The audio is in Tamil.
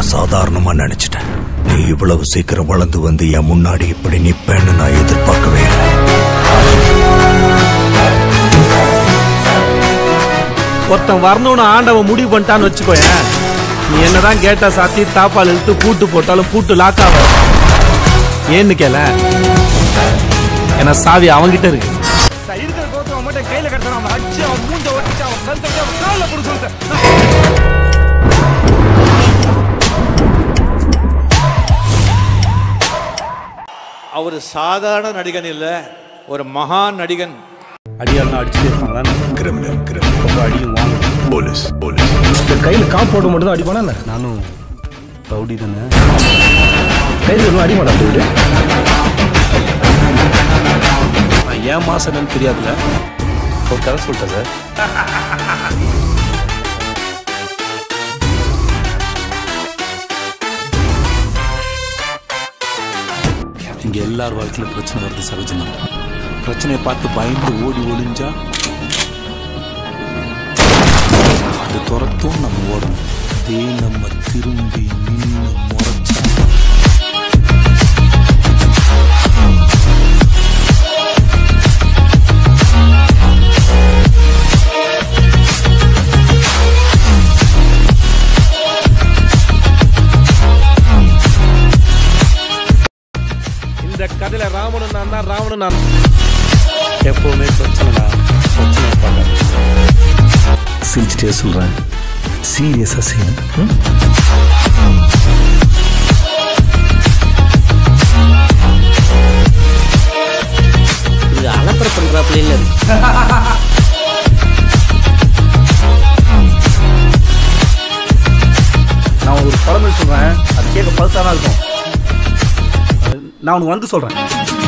நான் சாதாரணமா நினைச்சிட்டேன் நீ இவ்வளவு சீக்கிரம் வளர்ந்து வந்து என் முன்னாடி இப்படி நிப்பேன்னு நான் எதிர்பார்க்கவே இல்லை ஒருத்தன் வரணும்னு ஆண்டவன் முடிவு பண்ணிட்டான்னு வச்சுக்கோயேன் நீ என்னதான் கேட்டா சாத்தி தாப்பால் இழுத்து பூட்டு போட்டாலும் பூட்டு லாக் ஆகும் ஏன்னு கேள ஏன்னா சாவி அவன்கிட்ட இருக்கு இருக்கிற கோத்து அவன் மட்டும் கையில கட்டணும் அவன் அடிச்சு அவன் மூஞ்ச ஒட்டிச்சு அவன் கழுத்து அவன் காலில் போட சொல்லிட்டேன் அவர் சாதாரண நடிகன் இல்ல ஒரு மகான் நடிகன் அடியாலாம் அடிச்சுட்டே இருப்பாங்களா கிரிமினல் கிரிமினல் அடியும் வாங்க போலீஸ் போலீஸ் இந்த கையில் காம்போர்டு மட்டும் தான் அடிப்பானா என்ன? நானும் ரவுடி தானே கையில் ஒன்றும் அடிமாடா போயிடு நான் ஏன் மாசன்னு தெரியாதுல ஒரு கதை சொல்லிட்டேன் சார் இங்க எல்லார் வாழ்க்கையில பிரச்சனை வருது சகஜம் பிரச்சனையை பார்த்து பயந்து ஓடி ஒளிஞ்சா அது துரத்தும் நம்ம ஓடணும் அதே நம்ம திரும்பி நின்று முறைச்சா இந்த கதையில ராவணன் நான் தான் ராவணன் நான் எப்பவுமே பிரச்சனை நான் பிரச்சனை பார்க்க சிரிச்சிட்டே சொல்றேன் சீரியஸா செய்யணும் இது அலப்பற பண்றாப்புல இல்ல நான் ஒரு பழமொழி சொல்றேன் அது கேட்க பல்சானா இருக்கும் நான் உனக்கு வந்து சொல்றேன்